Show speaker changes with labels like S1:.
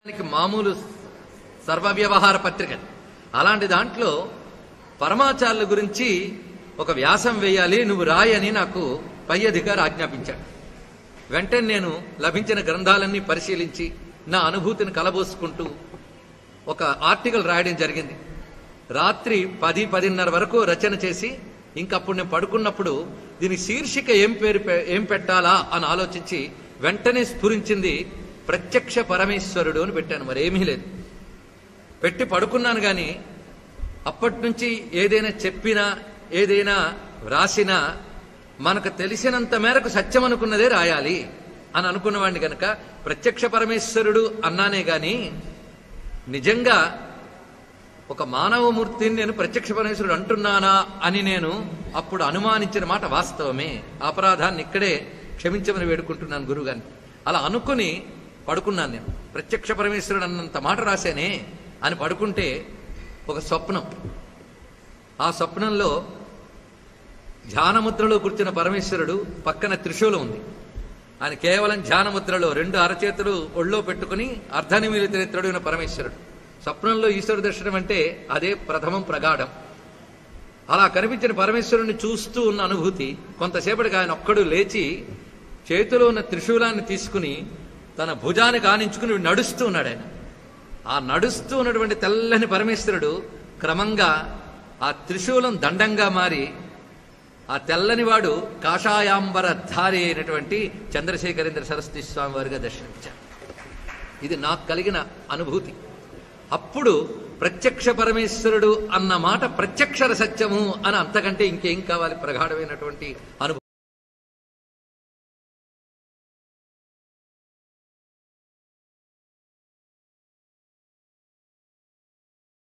S1: దానికి మామూలు సర్వ వ్యవహార పత్రిక అలాంటి దాంట్లో పరమాచార్యుల గురించి ఒక వ్యాసం వేయాలి నువ్వు రాయి అని నాకు పై అధికారి ఆజ్ఞాపించాడు వెంటనే నేను లభించిన గ్రంథాలన్నీ పరిశీలించి నా అనుభూతిని కలబోసుకుంటూ ఒక ఆర్టికల్ రాయడం జరిగింది రాత్రి పది పదిన్నర వరకు రచన చేసి ఇంకప్పుడు నేను పడుకున్నప్పుడు దీని శీర్షిక ఏం పేరు పె- ఏం పెట్టాలా అని ఆలోచించి వెంటనే స్ఫురించింది ప్రత్యక్ష పరమేశ్వరుడు అని పెట్టాను మరేమీ లేదు పెట్టి పడుకున్నాను గాని అప్పటి నుంచి ఏదైనా చెప్పినా ఏదైనా వ్రాసినా మనకు తెలిసినంత మేరకు సత్యం అనుకున్నదే రాయాలి అని అనుకున్నవాడిని గనక ప్రత్యక్ష పరమేశ్వరుడు అన్నానే గాని నిజంగా ఒక మానవమూర్తిని నేను ప్రత్యక్ష పరమేశ్వరుడు అంటున్నానా అని నేను అప్పుడు అనుమానించిన మాట వాస్తవమే ఆ అపరాధాన్ని ఇక్కడే క్షమించమని వేడుకుంటున్నాను గురుగారిని అలా అనుకుని పడుకున్నాను నేను ప్రత్యక్ష పరమేశ్వరుడు అన్నంత మాట రాశానే అని పడుకుంటే ఒక స్వప్నం ఆ స్వప్నంలో ధ్యానముద్రలో కూర్చున్న పరమేశ్వరుడు పక్కన త్రిశూలం ఉంది ఆయన కేవలం ధ్యానముద్రలో రెండు అరచేతులు ఒళ్ళో పెట్టుకుని అర్ధనిమిలిత నేత్రుడైన పరమేశ్వరుడు స్వప్నంలో ఈశ్వర దర్శనం అంటే అదే ప్రథమం ప్రగాఢం అలా కనిపించిన పరమేశ్వరుని చూస్తూ ఉన్న అనుభూతి కొంతసేపటికి ఆయన ఒక్కడు లేచి చేతిలో ఉన్న త్రిశూలాన్ని తీసుకుని తన భుజానికి ఆనించుకుని నడుస్తూ ఉన్నాడు ఆయన ఆ నడుస్తూ ఉన్నటువంటి తెల్లని పరమేశ్వరుడు క్రమంగా ఆ త్రిశూలం దండంగా మారి ఆ తెల్లని వాడు కాషాయాంబర ధారి అయినటువంటి చంద్రశేఖరేంద్ర సరస్వతి స్వామి వారిగా దర్శనమిచ్చారు ఇది నాకు కలిగిన అనుభూతి అప్పుడు ప్రత్యక్ష పరమేశ్వరుడు అన్న మాట ప్రత్యక్షర సత్యము అని అంతకంటే ఇంకేం కావాలి ప్రగాఢమైనటువంటి అనుభూతి